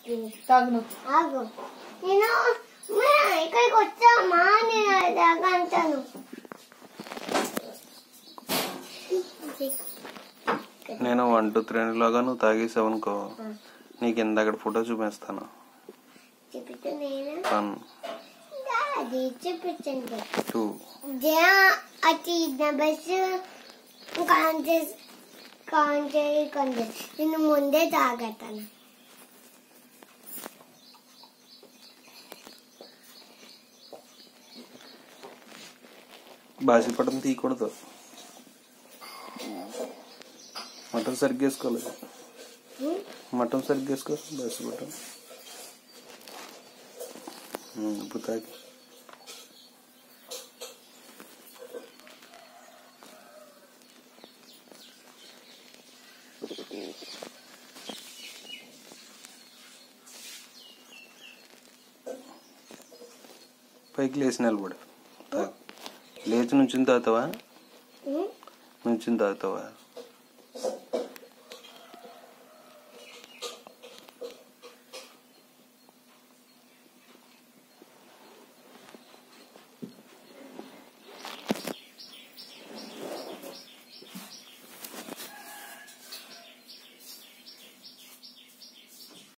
తాగును ఆగు నేను మా ఇక్కడికి వచ్చామా నేను అది అంటాను నేను వన్ టూ త్రీ లాగా నువ్వు తాగేసావు అనుకో నీకు ఇందాక ఫోటో చూపిస్తాను చూపించు నేను వన్ అది చూపించండి టూ అది నా బస్సు కాంటే కాంటే కొంచెం నేను ముందే తాగతాను బాసిపడం తీయకూడదు మటన్ సరిగ్గా వేసుకోలేదు మటన్ సరిగ్గా వేసుకో బాసిపడం ఇప్పుడు తాగి పైకి లేచి నిలబడు తాగు లేచి నుంచి తాగుతావా నుంచి తాగుతావా